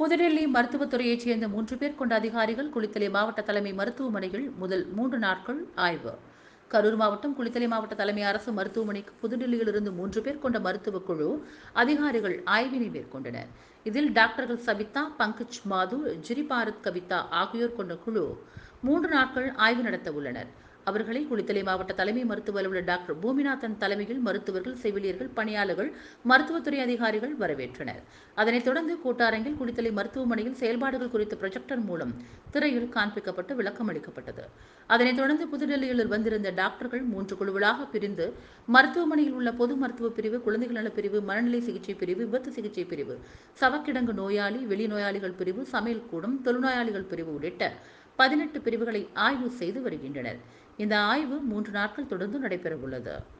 புதுடெல்லி மருத்துவத்துறையைச் சேர்ந்த மூன்று பேர் கொண்ட அதிகாரிகள் குளித்தலை மாவட்ட தலைமை மருத்துவமனையில் முதல் மூன்று நாட்கள் ஆய்வு கரூர் மாவட்டம் குளித்தலை மாவட்ட தலைமை அரசு மருத்துவமனைக்கு புதுடில்லியிலிருந்து மூன்று பேர் கொண்ட மருத்துவக் குழு அதிகாரிகள் ஆய்வினை மேற்கொண்டனர் இதில் டாக்டர்கள் சபிதா பங்கஜ் மாது ஜிரிபாரத் கவிதா ஆகியோர் கொண்ட குழு மூன்று நாட்கள் ஆய்வு நடத்த உள்ளனர் அவர்களை குளித்தலை மாவட்ட தலைமை மருத்துவ அலுவலர் டாக்டர் பூமிநாதன் தலைமையில் மருத்துவர்கள் செவிலியர்கள் பணியாளர்கள் மருத்துவத்துறை அதிகாரிகள் வரவேற்றனர் அதனைத் தொடர்ந்து கூட்டாரங்கில் குளித்தலை மருத்துவமனையில் செயல்பாடுகள் குறித்த ப்ரொஜெக்டர் மூலம் திரையில் காண்பிக்கப்பட்டு விளக்கம் அளிக்கப்பட்டது அதனைத் தொடர்ந்து புதுடெல்லியில் வந்திருந்த டாக்டர்கள் மூன்று குழுக்களாக பிரிந்து மருத்துவமனையில் உள்ள பொது மருத்துவ பிரிவு குழந்தைகள் நலப் பிரிவு மனநிலை சிகிச்சை பிரிவு விபத்து சிகிச்சை பிரிவு சவக்கிடங்கு நோயாளி வெளிநோயாளிகள் பிரிவு சமையல் கூடம் தொழுநோயாளிகள் பிரிவு உள்ளிட்ட பதினெட்டு பிரிவுகளை ஆய்வு செய்து வருகின்றனர் இந்த ஆய்வு மூன்று நாட்கள் தொடர்ந்து நடைபெறவுள்ளது